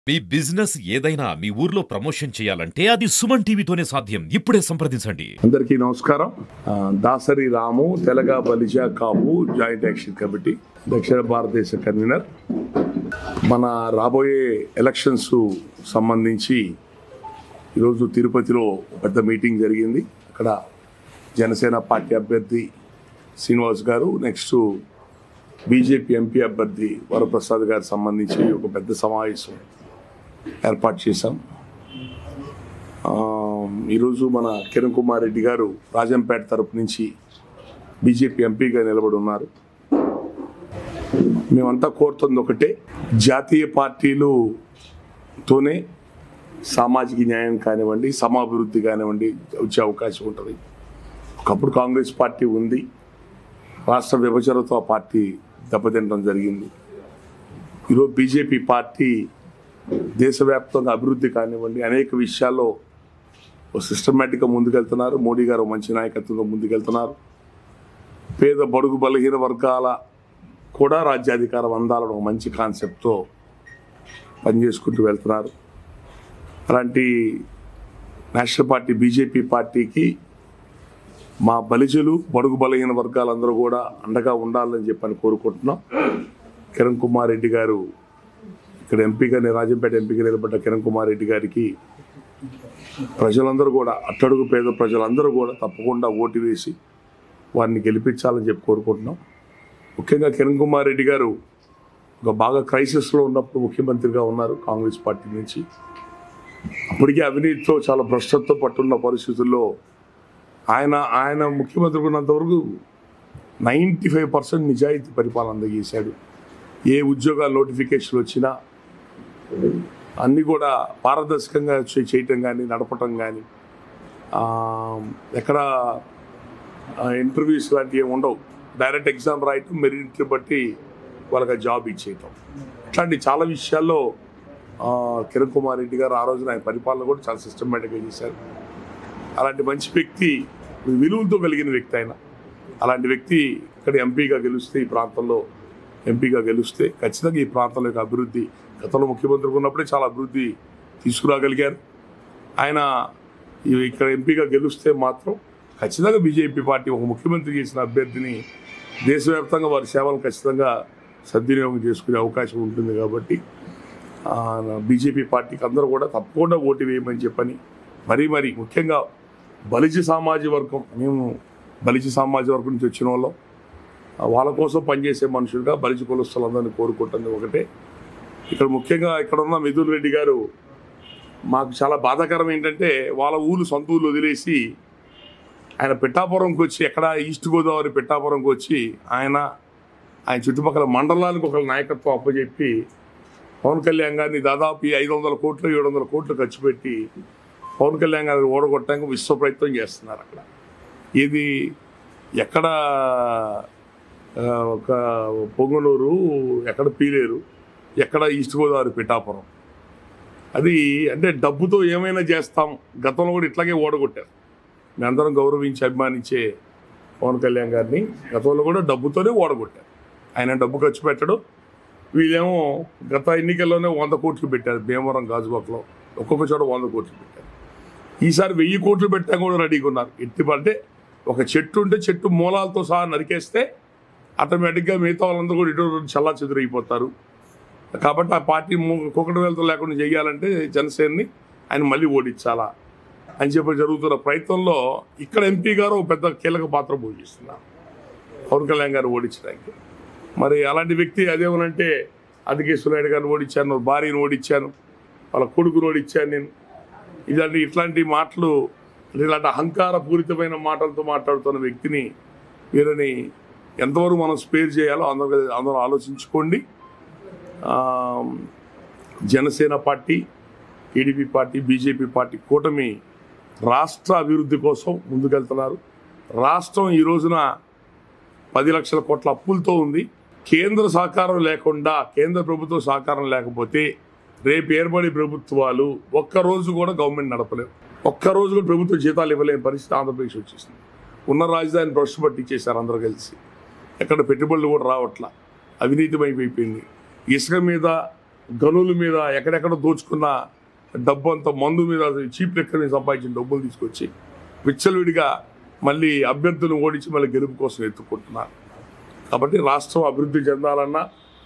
మీ business ఏదైనా మీ ఊర్లో promotion చేయాలంటే అది సుమన్ టీవీతోనే సాధ్యం ఇప్పుడే సంప్రదించండి అందరికీ నమస్కారం ఆ, Dasari Ramu Telaga Balija Kapu joint action committee దక్షిణ భారతదేశ కన్వీనర్ మన రాబోయే ఎలక్షన్స్ సంబంధించి ఈరోజు తిరుపతిలో పెద్ద మీటింగ్ జరిగింది అక్కడ జనసేన పార్టీ అభ్యర్థి శ్రీనివాస్ గారు నెక్స్ట్ బీజేపీ ఎంపీ అభ్యర్థి వరప్రసాద్ గారు సంబంధించి ఒక పెద్ద సమావేశం ఏర్పాటు చేశాం ఆ, ఈరోజు మన కిరణ్ కుమార్ రెడ్డి గారు రాజంపేట తరపు నుంచి బీజేపీ ఎంపీగా నిలబడి ఉన్నారు మేమంతా కోరుతుంది ఒకటే జాతీయ పార్టీలుతోనే సామాజిక న్యాయం కానివ్వండి సమాభివృద్ధి కానివ్వండి వచ్చే అవకాశం ఉంటుంది ఒకప్పుడు కాంగ్రెస్ పార్టీ ఉంది రాష్ట్ర విభజనతో ఆ పార్టీ దెబ్బతినడం జరిగింది ఈరోజు బీజేపీ పార్టీ దేశవ్యాప్తంగా అభివృద్ధి కానివ్వండి అనేక విషయాల్లో సిస్టమేటిక్గా ముందుకెళ్తున్నారు మోడీ గారు మంచి నాయకత్వంలో ముందుకెళ్తున్నారు పేద బడుగు బలహీన వర్గాల కూడా రాజ్యాధికారం అందాలని ఒక మంచి కాన్సెప్ట్తో పనిచేసుకుంటూ వెళ్తున్నారు అలాంటి నేషనల్ పార్టీ బీజేపీ పార్టీకి మా బలిజలు బడుగు బలహీన వర్గాలందరూ కూడా అండగా ఉండాలని చెప్పని కోరుకుంటున్నాం కిరణ్ కుమార్ రెడ్డి గారు ఇక్కడ ఎంపీగా రాజంపేట ఎంపీగా నిలబడ్డ కిరణ్ కుమార్ రెడ్డి గారికి ప్రజలందరూ కూడా అట్టడుగు పేద ప్రజలందరూ కూడా తప్పకుండా ఓటు వేసి వారిని గెలిపించాలని చెప్పి కోరుకుంటున్నాం ముఖ్యంగా కిరణ్ కుమార్ రెడ్డి గారు ఒక బాగా క్రైసిస్లో ఉన్నప్పుడు ముఖ్యమంత్రిగా ఉన్నారు కాంగ్రెస్ పార్టీ నుంచి అప్పటికే అవినీతితో చాలా భ్రష్టత్వం పట్టున్న పరిస్థితుల్లో ఆయన ఆయన ముఖ్యమంత్రి ఉన్నంతవరకు నైంటీ ఫైవ్ పర్సెంట్ నిజాయితీ పరిపాలన అందజేశాడు ఏ ఉద్యోగాల నోటిఫికేషన్ వచ్చినా అన్నీ కూడా పారదర్శకంగా చే- చేయటం కానీ నడపటం కానీ ఎక్కడ ఇంటర్వ్యూస్ లాంటివి ఏమి ఉండవు డైరెక్ట్ ఎగ్జామ్ రాయటం మెరిట్ బట్టి వాళ్ళకి ఆ జాబ్ ఇచ్చేయటం ఇట్లాంటి చాలా విషయాల్లో ఆ, కిరణ్ కుమార్ రెడ్డి గారు ఆ రోజున ఆయన పరిపాలన కూడా చాలా సిస్టమేటిక్గా చేశారు అలాంటి మంచి వ్యక్తి విలువలతో కలిగిన వ్యక్తి ఆయన అలాంటి వ్యక్తి ఇక్కడ ఎంపీగా గెలిస్తే ఈ ప్రాంతంలో ఎంపీగా గెలిస్తే ఖచ్చితంగా ఈ ప్రాంతంలో యొక్క అభివృద్ధి గతంలో ముఖ్యమంత్రి ఉన్నప్పుడే చాలా అభివృద్ధి తీసుకురాగలిగారు ఆయన ఈ- ఇక్కడ ఎంపీగా గెలిస్తే మాత్రం ఖచ్చితంగా బీజేపీ పార్టీ ఒక ముఖ్యమంత్రి చేసిన అభ్యర్థిని దేశవ్యాప్తంగా వారి సేవలను ఖచ్చితంగా సద్వినియోగం చేసుకునే అవకాశం ఉంటుంది కాబట్టి ఆ, బీజేపీ పార్టీకి అందరూ కూడా తప్పకుండా ఓటు వేయమని చెప్పని మరీ మరీ ముఖ్యంగా బలిజ సామాజిక వర్గం మేము బలిజ సామాజిక వర్గం నుంచి వచ్చిన వాళ్ళం ఆ, వాళ్ళ కోసం పనిచేసే మనుషులుగా బలిజ కులస్తులందరినీ కోరుకుంటుంది ఒకటే ఇక్కడ ముఖ్యంగా ఇక్కడ ఉన్న మిథున్ రెడ్డి గారు మాకు చాలా బాధాకరం ఏంటంటే వాళ్ళ ఊరు సొంత ఊళ్ళు వదిలేసి ఆయన పిఠాపురంకి వచ్చి ఎక్కడ ఈస్ట్ గోదావరి పిఠాపురంకి వచ్చి ఆయన ఆయన చుట్టుపక్కల మండలానికి ఒక నాయకత్వం అప్పచెప్పి పవన్ కళ్యాణ్ గారిని దాదాపు ఈ ఐదు వందల కోట్లు ఏడు వందల కోట్లు ఖర్చు పెట్టి పవన్ కళ్యాణ్ గారిని ఓడగొట్టడానికి విశ్వ ప్రయత్నం చేస్తున్నారు అక్కడ ఇది ఎక్కడ ఆ, ఒక పొంగనూరు ఎక్కడ పీలేరు ఎక్కడ ఈస్ట్ గోదావరి పిఠాపురం అది అంటే డబ్బుతో ఏమైనా చేస్తాం గతంలో కూడా ఇట్లాగే ఓడగొట్టారు మేమందరం గౌరవించి అభిమానించే పవన్ కళ్యాణ్ గారిని గతంలో కూడా డబ్బుతోనే ఓడగొట్టారు ఆయన డబ్బు ఖర్చు పెట్టడం వీళ్ళేమో గత ఎన్నికల్లోనే వంద కోట్లు పెట్టారు భీమవరం గాజువాకలో ఒక్కొక్క చోట వంద కోట్లు పెట్టారు ఈసారి వెయ్యి కోట్లు పెట్టా కూడా రెడీగా ఉన్నారు ఎట్టి అంటే ఒక చెట్టు ఉంటే చెట్టు మూలాలతో సహా నరికేస్తే ఆటోమేటిక్గా మిగతా వాళ్ళందరూ కూడా ఇటు చల్లా చెదురైపోతారు కాబట్టి ఆ పార్టీ కుక్కటి వెళ్తా లేకుండా చేయాలంటే జనసేనని ఆయన మళ్ళీ ఓడించాలా అని చెప్పి జరుగుతున్న ప్రయత్నంలో ఇక్కడ ఎంపీ గారు ఒక పెద్ద కీలక పాత్ర పోషిస్తున్నారు పవన్ కళ్యాణ్ గారు ఓడించడానికి మరి అలాంటి వ్యక్తి అదేమనంటే అధికేశ్వర నాయుడు గారిని ఓడించాను భార్యను ఓడించాను వాళ్ళ కొడుకును ఓడించాను నేను ఇలాంటి ఇట్లాంటి మాటలు ఇలాంటి అహంకార పూరితమైన మాటలతో మాట్లాడుతున్న వ్యక్తిని వీరిని ఎంతవరకు మనం స్పేర్ చేయాలో అందరూ అందరూ ఆలోచించుకోండి ఆ, Janasena party TDP party BJP party కూటమి రాష్ట్ర అభివృద్ధి కోసం ముందుకెళ్తున్నారు రాష్ట్రం ఈ రోజున పది లక్షల కోట్ల అప్పులతో ఉంది కేంద్ర సహకారం లేకుండా కేంద్ర ప్రభుత్వ సహకారం లేకపోతే రేపు ఏర్పడే ప్రభుత్వాలు ఒక్క రోజు కూడా గవర్నమెంట్ నడపలేవు ఒక్క రోజు కూడా ప్రభుత్వ జీతాలు ఇవ్వలేని పరిస్థితి ఆంధ్రప్రదేశ్ వచ్చేసింది ఉన్న రాజధాని భ్రష్టు పట్టించేశారు అందరూ కలిసి ఎక్కడ పెట్టుబడులు కూడా రావట్లా అవినీతిమైపోయింది ఇసుక మీద గనుల మీద ఎక్కడెక్కడ దోచుకున్న డబ్బు అంతా మందు మీద చీప్ లెక్కని సంపాదించిన డబ్బులు తీసుకొచ్చి విచ్చలవిడిగా మళ్ళీ అభ్యర్థులను ఓడించి మళ్ళీ గెలుపు కోసం ఎత్తుకుంటున్నారు కాబట్టి రాష్ట్రం అభివృద్ధి చెందాలన్నా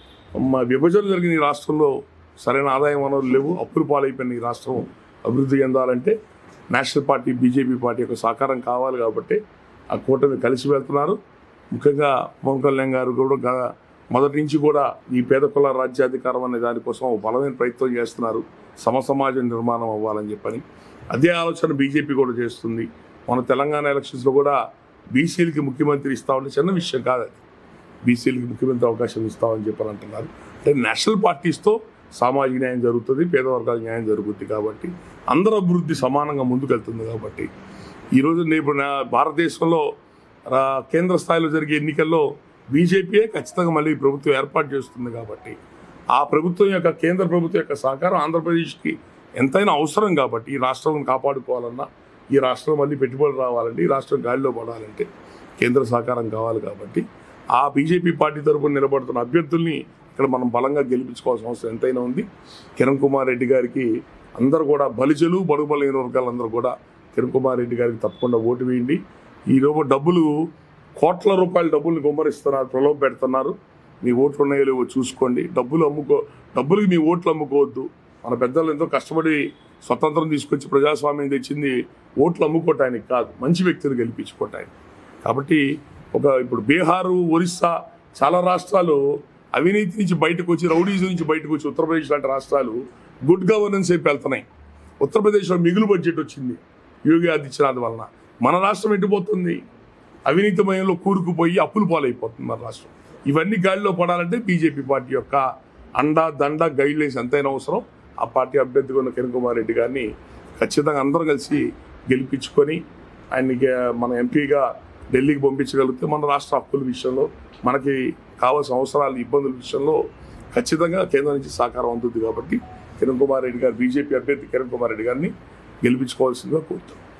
మా విభజన జరిగిన ఈ రాష్ట్రంలో సరైన ఆదాయం వనరులు లేవు అప్పులు పాలైపోయిన ఈ రాష్ట్రం అభివృద్ధి చెందాలంటే నేషనల్ పార్టీ బీజేపీ పార్టీ యొక్క సహకారం కావాలి కాబట్టి ఆ కూటమి కలిసి వెళ్తున్నారు ముఖ్యంగా పవన్ కళ్యాణ్ గారు కూడా గ- మొదటి నుంచి కూడా ఈ పేద కుల రాజ్యాధికారం అనే దానికోసం ఒక బలమైన ప్రయత్నం చేస్తున్నారు సమ సమాజం నిర్మాణం అవ్వాలని చెప్పని అదే ఆలోచన బీజేపీ కూడా చేస్తుంది మన తెలంగాణ ఎలక్షన్స్లో కూడా బీసీలకి ముఖ్యమంత్రి ఇస్తామంటే చిన్న విషయం కాదు అది బీసీలకి ముఖ్యమంత్రి అవకాశం ఇస్తామని చెప్పని అంటున్నారు అంటే నేషనల్ పార్టీస్తో సామాజిక న్యాయం జరుగుతుంది పేద వర్గాల న్యాయం జరుగుతుంది కాబట్టి అందరూ అభివృద్ధి సమానంగా ముందుకెళ్తుంది కాబట్టి ఈరోజు నేపు నా భారతదేశంలో ఆ, కేంద్ర స్థాయిలో జరిగే ఎన్నికల్లో బీజేపీయే ఖచ్చితంగా మళ్ళీ ఈ ప్రభుత్వం ఏర్పాటు చేస్తుంది కాబట్టి ఆ ప్రభుత్వం యొక్క కేంద్ర ప్రభుత్వం యొక్క సహకారం ఆంధ్రప్రదేశ్కి ఎంతైనా అవసరం కాబట్టి ఈ రాష్ట్రం కాపాడుకోవాలన్నా ఈ రాష్ట్రం మళ్ళీ పెట్టుబడులు రావాలంటే ఈ రాష్ట్రం గాలిలో పడాలంటే కేంద్ర సహకారం కావాలి కాబట్టి ఆ బీజేపీ పార్టీ తరపున నిలబడుతున్న అభ్యర్థుల్ని ఇక్కడ మనం బలంగా గెలిపించుకోవాల్సిన అవసరం ఎంతైనా ఉంది కిరణ్ కుమార్ రెడ్డి గారికి అందరూ కూడా బలిజలు బడుగు బలైన వర్గాలందరూ కూడా కిరణ్ కుమార్ రెడ్డి గారికి తప్పకుండా ఓటు వేయండి ఈ రోజు డబ్బులు కోట్ల రూపాయల డబ్బులు గుమ్మరిస్తున్నారు ప్రలోభ పెడుతున్నారు మీ ఓట్లు ఉన్నాయో లేవో చూసుకోండి డబ్బులు అమ్ముకో డబ్బులకి మీ ఓట్లు అమ్ముకోవద్దు మన పెద్దలు ఎంతో కష్టపడి స్వతంత్రం తీసుకొచ్చి ప్రజాస్వామ్యం తెచ్చింది ఓట్లు అమ్ముకోవటానికి కాదు మంచి వ్యక్తిని గెలిపించుకోవటానికి కాబట్టి ఒక ఇప్పుడు బీహారు ఒరిస్సా చాలా రాష్ట్రాలు అవినీతి నుంచి బయటకు వచ్చి రౌడీజం నుంచి బయటకు వచ్చి ఉత్తరప్రదేశ్ లాంటి రాష్ట్రాలు గుడ్ గవర్నెన్స్ వైపు వెళ్తున్నాయి ఉత్తరప్రదేశ్లో మిగులు బడ్జెట్ వచ్చింది యోగి ఆదిత్యనాథ్ వలన మన రాష్ట్రం ఎట్టిపోతుంది అవినీతిమయంలో కూరుకుపోయి అప్పులు పాలైపోతుంది మన రాష్ట్రం ఇవన్నీ గాలిలో పడాలంటే బీజేపీ పార్టీ యొక్క అండా దండ గైడ్ లైన్స్ ఎంతైనా అవసరం ఆ పార్టీ అభ్యర్థిగా ఉన్న కిరణ్ కుమార్ రెడ్డి గారిని ఖచ్చితంగా అందరూ కలిసి గెలిపించుకొని ఆయన్ని మన ఎంపీగా ఢిల్లీకి పంపించగలిగితే మన రాష్ట్ర హక్కుల విషయంలో మనకి కావాల్సిన అవసరాలు ఇబ్బందుల విషయంలో ఖచ్చితంగా కేంద్రం నుంచి సహకారం అందుతుంది కాబట్టి కిరణ్ కుమార్ రెడ్డి గారు బీజేపీ అభ్యర్థి కిరణ్ కుమార్ రెడ్డి గారిని గెలిపించుకోవాల్సిందిగా కోరుతున్నాం